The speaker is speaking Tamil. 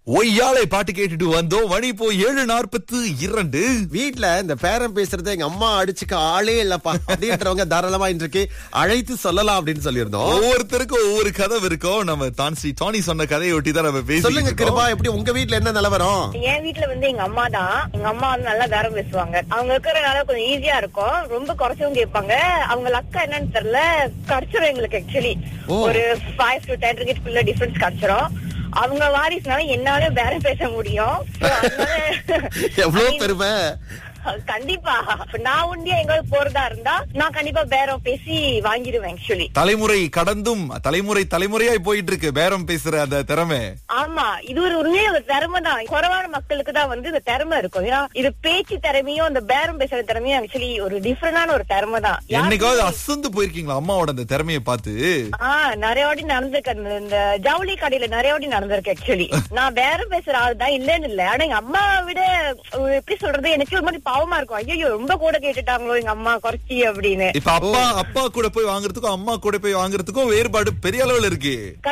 ஒய்யாலை பாட்டு கேட்டுட்டு வந்தோம் மணி இப்போ ஏழு நாற்பத்து இரண்டு வீட்ல இந்த பேரம் பேசுறது எங்க அம்மா அடிச்சுக்க ஆளே இல்லப்பா அப்படின்றவங்க தாராளமா இன்றைக்கு அழைத்து சொல்லலாம் அப்படின்னு சொல்லியிருந்தோம் ஒவ்வொருத்தருக்கும் ஒவ்வொரு கதை இருக்கும் நம்ம தான் ஸ்ரீ டானி சொன்ன கதையை ஒட்டி தான் நம்ம சொல்லுங்க பேசி கிருபா எப்படி உங்க வீட்ல என்ன நிலவரம் என் வீட்ல வந்து எங்க அம்மா தான் எங்க அம்மா வந்து நல்லா பேரம் பேசுவாங்க அவங்க இருக்கிறனால கொஞ்சம் ஈஸியா இருக்கும் ரொம்ப குறைச்சவும் கேட்பாங்க அவங்க லக்கா என்னன்னு தெரியல கிடைச்சிரும் எங்களுக்கு ஆக்சுவலி ஓ. ஒரு ஃபைவ் டு டென் ரிக்கெட்குள்ள டிஃபரன்ஸ் கிடைச்சிரும் அவங்க வாரிசுனால என்னால பேரம் பேச முடியும் So, அதனால- எவ்வளவு I mean, பெருமை கண்டிப்பா இப்ப நான் உண்டியா எங்காவது போறதா இருந்தா நான் கண்டிப்பா பேரம் பேசி வாங்கிடுவேன் ஆக்சுவலி தலைமுறை கடந்தும் தலைமுறை தலைமுறையாய் போயிட்டு இருக்கு பேரம் பேசுற அந்த திறமை ஆமா இது ஒரு உண்மையே ஒரு திறமை தான் குறைவான மக்களுக்கு தான் வந்து இந்த திறமை இருக்கும் ஏன்னா இது பேச்சு திறமையும் இந்த பேரம் பேசுற திறமையும் ஆக்சுவலி ஒரு டிஃபரெண்டான ஒரு திறமை தான் என்னைக்காவது அசந்து போயிருக்கீங்களா அம்மாவோட அந்த திறமையை பார்த்து ஆஹ் நிறைய வாட்டி நடந்திருக்கு அந்த இந்த ஜவுளி கடையில நிறைய வாட்டி நடந்திருக்கு ஆக்சுவலி நான் பேரம் பேசுற ஆள் தான் இல்லன்னு இல்ல ஆனா எங்க அம்மாவை விட ஒரு எப்படி சொல்றது எனக்கு ஒரு மாதிரி பாவமா இருக்கும் ஐயோ ரொம்ப கூட கேட்டுட்டாங்களோ எங்க அம்மா குறைச்சி அப்படின்னு இப்ப அப்பா அப்பா கூட போய் வாங்குறதுக்கும் அம்மா கூட போய் வாங்குறதுக்கும் வேறுபாடு பெரிய அளவுல இருக்கு